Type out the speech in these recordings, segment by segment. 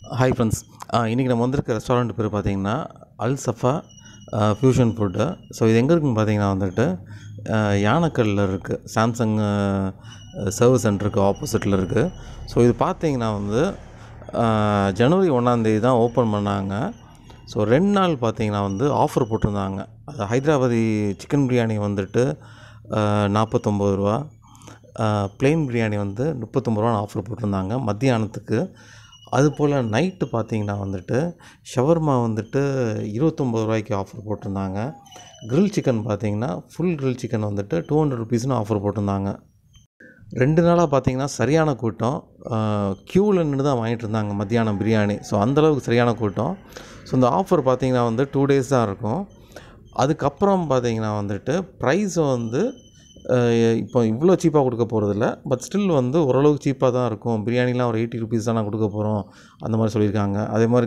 Hi friends இன்றைக்கி நம்ம வந்திருக்க ரெஸ்டாரண்ட் பேர் பார்த்தீங்கன்னா Al Safa fusion food so இது எங்கே இருக்குன்னு பார்த்தீங்கன்னா வந்துட்டு அஹ், யானக்கல்லில் இருக்குது சாம்சங் சர்வீஸ் சென்டருக்கு ஆப்போசிட்டில் இருக்குது ஸோ இது பார்த்தீங்கன்னா வந்து அஹ், ஜனவரி ஒன்றாந்தேதி தான் ஓப்பன் பண்ணாங்க ஸோ ரெண்டு நாள் பார்த்தீங்கன்னா வந்து ஆஃபர் போட்டிருந்தாங்க அது ஹைதராபாதி சிக்கன் பிரியாணி வந்துட்டு நாற்பத்தொம்பது ரூபா ப்ளெயின் பிரியாணி வந்து முப்பத்தொம்பது ரூபா ஆஃபர் போட்டிருந்தாங்க மத்தியானத்துக்கு அது போல் நைட்டு பார்த்தீங்கன்னா வந்துட்டு ஷவர்மா வந்துட்டு இருபத்தொம்பது ரூபாய்க்கு ஆஃபர் போட்டிருந்தாங்க grill சிக்கன் பார்த்தீங்கன்னா ஃபுல் grill சிக்கன் வந்துட்டு டூ ஹண்ட்ரட் ருபீஸ்னு ஆஃபர் போட்டிருந்தாங்க ரெண்டு நாளாக பார்த்தீங்கன்னா சரியான கூட்டம் க்யூவில் நின்று தான் வாங்கிட்டு இருந்தாங்க மத்தியானம் பிரியாணி ஸோ அந்தளவுக்கு சரியான கூட்டம் ஸோ இந்த ஆஃபர் பார்த்தீங்கன்னா வந்து டூ டேஸ் தான் இருக்கும் அதுக்கப்புறம் பார்த்தீங்கன்னா வந்துட்டு ப்ரைஸ் வந்து அஹ், இப்போ இவ்வளோ சீப்பாக கொடுக்க போகிறதில்ல பட் ஸ்டில் வந்து ஓரளவுக்கு சீப்பாக தான் இருக்கும் பிரியாணிலாம் ஒரு எயிட்டி ருபீஸ் தான் நான் கொடுக்க போகிறோம் அந்த மாதிரி சொல்லியிருக்காங்க அதே மாதிரி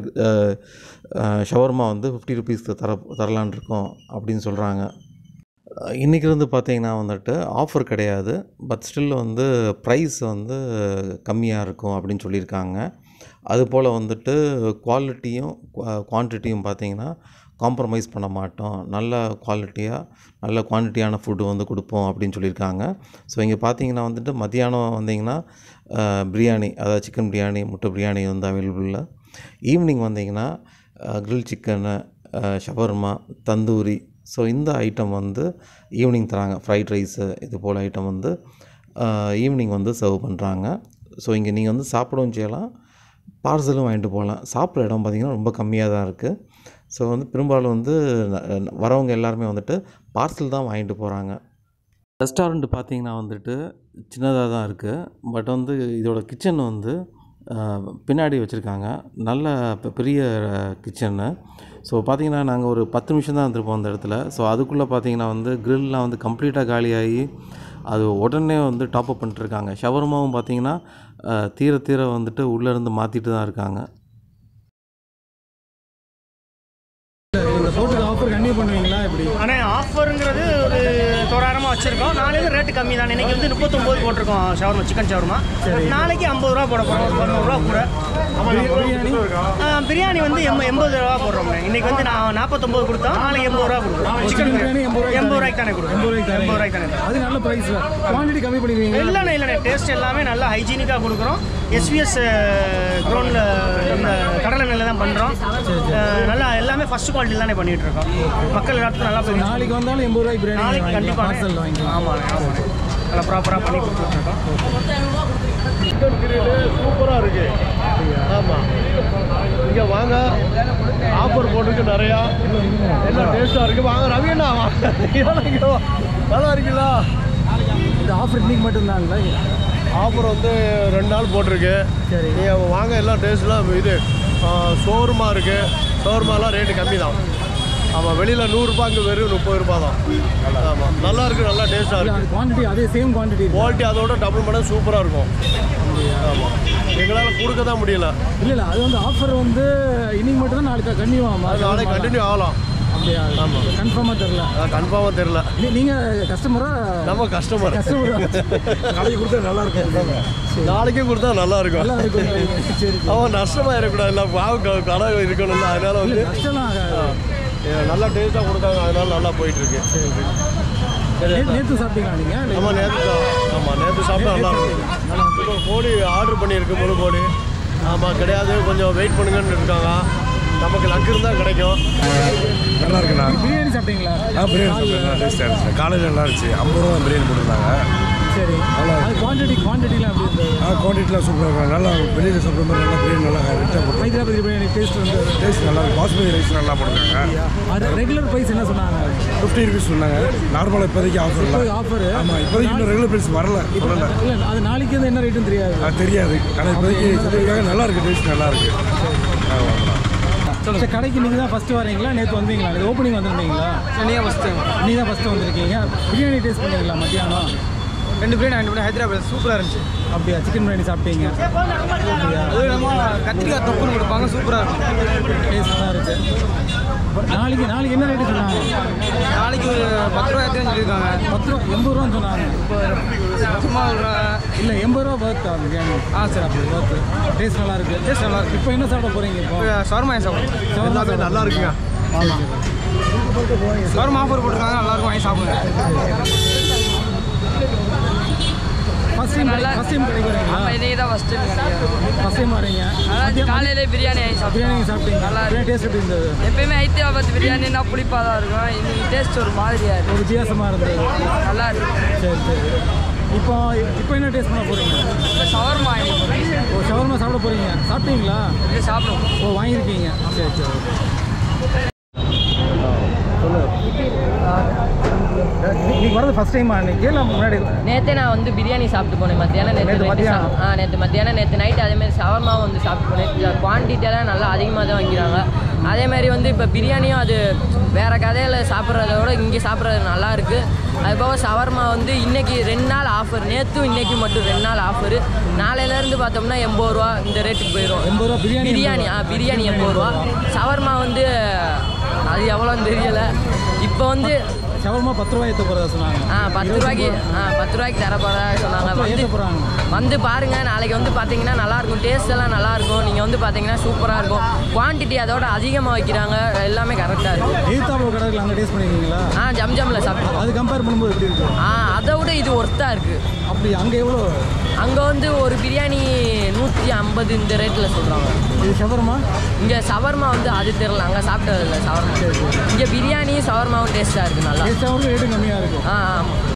ஷவர்மா வந்து ஃபிஃப்டி ருபீஸ்க்கு தர தரலான் இருக்கோம் அப்படின்னு சொல்கிறாங்க இன்றைக்கி இருந்து பார்த்தீங்கன்னா வந்துட்டு ஆஃபர் கிடையாது பட் ஸ்டில் வந்து ப்ரைஸ் வந்து கம்மியாக இருக்கும் அப்படின்னு சொல்லியிருக்காங்க அதுபோல் வந்துட்டு குவாலிட்டியும் குவான்டிட்டியும் பார்த்தீங்கன்னா காம்ப்ரமைஸ் பண்ண மாட்டோம் நல்ல குவாலிட்டியாக நல்ல குவான்டிட்டியான ஃபுட்டு வந்து கொடுப்போம் அப்படின்னு சொல்லியிருக்காங்க ஸோ இங்கே பார்த்தீங்கன்னா வந்துட்டு மத்தியானம் வந்தீங்கன்னா அஹ், பிரியாணி அதாவது சிக்கன் பிரியாணி முட்டை பிரியாணி வந்து அவைலபிளில் ஈவினிங் வந்தீங்கன்னா grill chicken shawarma tandoori so இந்த ஐட்டம் வந்து ஈவினிங் தராங்க ஃப்ரைட் ரைஸு இது போல் ஐட்டம் வந்து ஈவினிங் வந்து சர்வ் பண்ணுறாங்க ஸோ இங்கே நீங்கள் வந்து சாப்பிடவும் செய்யலாம் பார்சலும் வாங்கிட்டு போகலாம் சாப்பிட்ற இடம் பார்த்திங்கன்னா ரொம்ப கம்மியாக தான் இருக்குது ஸோ வந்து பெரும்பாலும் வந்து ந- ந- வரவங்க எல்லாருமே வந்துட்டு பார்சல் தான் வாங்கிட்டு போகிறாங்க ரெஸ்டாரண்ட் பார்த்தீங்கன்னா வந்துட்டு சின்னதாக தான் இருக்குது பட் வந்து இதோட கிச்சன் வந்து அஹ், பின்னாடி வச்சுருக்காங்க நல்ல பெ- பெரிய கிச்சனு ஸோ பார்த்தீங்கன்னா நாங்கள் ஒரு பத்து நிமிஷம் தான் இருந்திருப்போம் அந்த இடத்துல ஸோ அதுக்குள்ளே பார்த்தீங்கன்னா வந்து க்ரில்லாம் வந்து கம்ப்ளீட்டாக காலியாகி அது உடனே வந்து டாப் அப் பண்ணிட்டுருக்காங்க ஷவர்மாவும் பார்த்தீங்கன்னா அஹ், தீர தீர வந்துட்டு உள்ளேருந்து மாற்றிட்டு தான் இருக்காங்க இந்த போட்டுக்கு ஆஃபர் கண்டினியூ பண்ணுவீங்களா இப்படி ஆனால் ஆஃபருங்கிறது ஒரு தோராயிரமாக வச்சுருக்கோம் நாளைக்கு ரேட்டு கம்மி தான் இன்றைக்கி வந்து முப்பத்தொம்போது போட்டிருக்கோம் ஷவர்மா சிக்கன் ஷவர்மா நாளைக்கு ஐம்பது ரூபா போட போகிறோம் ஒரு தொண்ணூறுரூவா கூட பிரியாணி ஆ, பிரியாணி வந்து எம்ப எண்பது ரூபா போடுறோம் இன்றைக்கி வந்து நான் நாற்பத்தொம்போது கொடுத்தோம் நாளைக்கு எண்பது ரூபா கொடுக்குறோம் சிக்கன் பிரியாணி பிரியாணி எண்பது ரூபாய்க்கு எண்பது ரூபாய்க்கு தானே கொடுக்குறோம் எண்பது ரூபாய்க்கு எண்பது ரூபாய்க்கு தானே அது நல்ல ப்ரைஸ் குவான்டிட்டி கம்மி பண்ணிடுவீங்க இல்லைண்ணே இல்லைண்ணே டேஸ்ட் எல்லாமே நல்லா ஹைஜீனிக்காக கொடுக்குறோம் எஸ்விஎஸ் க்ரௌண்டில் இந்த கடலை நெல்லை தான் பண்ணுறோம் நல்லா எல்லாமே ஃபஸ்ட் குவாலிட்டி தானே பண்ணிகிட்டு இருக்கோம் மக்கள் எல்லாத்துக்கும் நல்லா போய் நாளைக்கு வந்தாலும் எண்பது ரூபாய்க்கு பிரியாணி நாளைக்கு வாங்கிக்கலாம் கண்டிப்பாக பார்சல் வாங்கிக்கலாம் ஆமாம் ஆமாம் நல்லா ப்ராப்பராக பண்ணி கொடுத்துட்ருக்கோம் சிக்கன் கிரில் சூப்பராக இருக்கு ஆமாம் இங்கே வாங்க ஆஃபர் போட்டிருக்கு நிறையா எல்லாம் டேஸ்ட்டாக இருக்குது வாங்க ரவி அண்ணா வாங்க இங்க வா. நல்லா இருக்குங்களா இந்த ஆஃபர் இன்னைக்கு மட்டும்தாங்களா ஆஃபர் வந்து ரெண்டு நாள் போட்டிருக்கு சரி. நீங்கள் வாங்க எல்லாம் டேஸ்ட்லாம் இது ஷோர்மா இருக்குது ஷோர்மாலாம் ரேட்டு கம்மி தான் ஆமாம் வெளியில் நூறுரூபா இங்கே வெறும் முப்பது ரூபா தான் ஆமாம் நல்லா இருக்குது நல்லா டேஸ்ட்டாக இருக்குது அது குவான்டிட்டி அதே சேம் குவான்டிட்டி குவாலிட்டி அதோட டபுள் மடங்கு சூப்பராக இருக்கும் ஆமாம் எங்களால் கொடுக்க தான் முடியல இல்லை இல்லை அது வந்து ஆஃபர் வந்து இன்னைக்கு மட்டும் தான் நாளைக்கு கன்டினியூ ஆகும் அது நாளைக்கு கண்டினியூ ஆகலாம் அப்படியா கன்ஃபார்மாக தெரில கன்ஃபார்மாக தெரில நீ- நீங்க கஸ்டமரா நம்ம கஸ்டமர் கஸ்டமரா நாளைக்கு கொடுத்தா நல்லா இருக்கும் நாளைக்கும் கொடுத்தா நல்லா இருக்கும் நல்லா இருக்கும் சரி அவன் நஷ்டமாக இருக்கக்கூடாது இல்லை பாவு க- கடை இருக்கணும்ல அதனால வந்து கஷ்டம்லாம் ஆகாது ஏ, நல்லா டேஸ்ட்டாக கொடுத்தாங்க அதனால நல்லா போயிட்டு இருக்கு நே- நேத்து சாப்பிட்டீங்களா நீங்க இல்லை? ஆமாம் நேற்று ஆமாம் நேற்று சாப்பிட்டா நல்லா இருக்கும் இப்போ கோழி ஆர்டர் பண்ணியிருக்கு முழு கோழி ஆமாம் கிடையாது கொஞ்சம் வெயிட் பண்ணுங்கன்னு இருக்காங்க நமக்கு லக்கு இருந்தால் கிடைக்கும் நல்லா இருக்குண்ணா பிரியாணி சாப்பிட்டீங்களா ஆ பிரியாணி சாப்பிட்டேன் நல்லா டேஸ்ட்டாக இருந்துச்சு காலையில் நல்லா இருந்துச்சு ஐம்பது ரூபா பிரியாணி போட்டிருந்தாங்க சரி அது குவான்டிட்டி குவான்டிட்டிலாம் எப்படி இருந்தது ஆ குவான்டிட்டிலாம் சூப்பராக இருக்கும் நல்லா வெளியில் சாப்பிட்ற மாதிரி நல்லா பிரியாணி நல்லா ரிச்சாக போட்டு ஹைதராபாத் பிரியாணி டேஸ்ட் வந்து டேஸ்ட் நல்லா இருக்கும் பாஸ்மதி ரைஸ் நல்லா போட்டிருக்காங்க அது ரெகுலர் ப்ரைஸ் என்ன சொன்னாங்க ஃபிஃப்டி ருபீஸ் சொன்னாங்க நார்மலாக இப்போதைக்கு ஆஃபர் இல்லை ஆஃபர் ஆமாம் இப்போதைக்கு இன்னும் ரெகுலர் ப்ரைஸ் வரல சொல்லலை இல்லை அது நாளைக்கு வந்து என்ன ரேட்டுன்னு தெரியாது அது தெரியாது ஆனால் இப்போதைக்கு சொல்லியிருக்காங்க நல்லா இருக்கு டேஸ்ட் நல்லா இருக்கு ஆ, வாங்கலாம் சரி கடைக்கு நீங்கள் தான் ஃபஸ்ட்டு வரீங்களா நேற்று வந்தீங்களா இது ஓப்பனிங் வந்திருந்தீங்களா நீங்கள் ஃபஸ்ட்டு நீ தான் ஃபஸ்ட்டு வந்திருக்கீங்க பிரியாணி டேஸ்ட் பண்ணீங்களா மத்தியானம் ரெண்டு பிரியாணி ரெண்டு பிரியாணி ஹைதராபாத் சூப்பராக இருந்துச்சு அப்படியா சிக்கன் பிரியாணி சாப்பிட்டீங்க அப்படியா அது நம்ம கத்திரிக்காய் தொக்குன்னு கொடுப்பாங்க சூப்பராக இருக்கும் டேஸ்ட் நல்லா இருக்கு நாளைக்கு நாளைக்கு என்ன ரேட்டு சொன்னாங்க நாளைக்கு ஒரு பத்து ரூபா எத்தனை சொல்லியிருக்காங்க பத்து ரூபா எண்பது ரூபான்னு சொன்னாங்க சும்மா ஒரு இல்லை எண்பது ரூபா பர்த் ஆகுது பிரியாணி ஆ சரி அப்படி பர்த் டேஸ்ட் நல்லா இருக்கு டேஸ்ட் நல்லா இருக்கு இப்போ என்ன சாப்பிட போறீங்க இப்போ சவர்மா சாப்பிடுவோம் எல்லாமே நல்லா இருக்குங்க ஆமாம் சவர்மா ஆஃபர் போட்டிருக்காங்க நல்லா இருக்கும் வாங்கி சாப்பிடுங்க ஃபர்ஸ்ட் டைம் ஃபர்ஸ்ட் டைம் கிடைக்க வரீங்களா இன்னைக்கு தான் ஃபஸ்ட்டு ஃபர்ஸ்ட் டைம் வரீங்க அதான் காலையிலே பிரியாணி வாங்கி சாப்பிட்டேன் பிரியாணி சாப்பிட்டீங்க நல்லா இருக்கு. பிரியாணி டேஸ்ட் எப்படி இருந்தது எப்பயுமே ஹைதராபாத் பிரியாணினா புளிப்பாக தான் இருக்கும் இன்னைக்கு டேஸ்ட் ஒரு மாதிரியா இருக்கு ஒரு வித்தியாசமாக இருந்தது நல்லா இருக்கு சரி சரி இப்போ இப்போ என்ன டேஸ்ட் பண்ண போறீங்க இந்த சவர்மா வாங்கி ஓ ஷவர்மா சாப்பிட போறீங்க சாப்பிட்டீங்களா இது சாப்பிடுவோம் ஓ வாங்கியிருக்கீங்க சரி சரி இன்னைக்கு வரது ஃபர்ஸ்ட் டைமா இன்னைக்கு இல்லை முன்னாடி நேற்றே நான் வந்து பிரியாணி சாப்பிட்டு போனேன் மத்தியானம் நேற்று நேத்து நைட்டு மத்தியானம்? ஆ நேற்று மத்தியானம் நேற்று நைட்டு அதேமாதிரி ஷவர்மாவும் வந்து சாப்பிட்டு போனேன் குவான்டிட்டியெல்லாம் நல்லா அதிகமாக தான் வைக்கிறாங்க அதேமாதிரி வந்து இப்போ பிரியாணியும் அது வேறு கதையில் சாப்பிட்றத விட இங்கே சாப்பிட்றது நல்லா இருக்குது அது போக ஷவர்மா வந்து இன்னைக்கு ரெண்டு நாள் ஆஃபர் நேற்றும் இன்னைக்கு மட்டும் ரெண்டு நாள் ஆஃபர் நாளையிலேருந்து பார்த்தோம்னா எண்பது ரூபா இந்த ரேட்டுக்கு போயிடும் எண்பது ரூபா பிரியாணி பிரியாணி ஆ பிரியாணி எண்பது ரூபா ஷவர்மா வந்து அது எவ்வளோன்னு தெரியல இப்போ வந்து ஷவர்மா பத்து ரூபாய் ஏற்ற போகிறதா சொன்னாங்க ஆ பத்து ரூபாய்க்கு ஆ பத்து ரூபாய்க்கு தர போகிறதா சொன்னாங்க பத்து ரூபாய் வந்து ஏத்த போறாங்க. வந்து பாருங்க நாளைக்கு வந்து பார்த்தீங்கன்னா நல்லா இருக்கும் டேஸ்ட் எல்லாம் நல்லா இருக்கும் நீங்கள் வந்து பார்த்தீங்கன்னா சூப்பராக இருக்கும் குவான்டிட்டி அதோட அதிகமாக வைக்கிறாங்க எல்லாமே கரெக்டாக இருக்கும் எய்த்தாப்புல கடையில் அங்கே டேஸ்ட் பண்ணிருக்கீங்களா ஆ ஜம்ஜம்ல சாப்பிட்டோம் அது கம்பேர் பண்ணும்போது எப்படி இருக்கு ஆ அதை விட இது ஒர்த்தாக இருக்குது அப்படி அங்கே எவ்வளோ அங்கே வந்து ஒரு பிரியாணி நூற்றி ஐம்பது இந்த ரேட்டில் சொல்கிறாங்க இது ஷவர்மா இங்கே சவர்மா வந்து அது தெரில அங்கே சாப்பிட்டதில்ல சவர்மா இங்கே பிரியாணியும் சவர்மாவும் டேஸ்ட்டாக இருக்குது நல்லா டேஸ்ட்டாகவும் ரேட்டும் கம்மியாக இருக்கும் ஆ ஆமாம்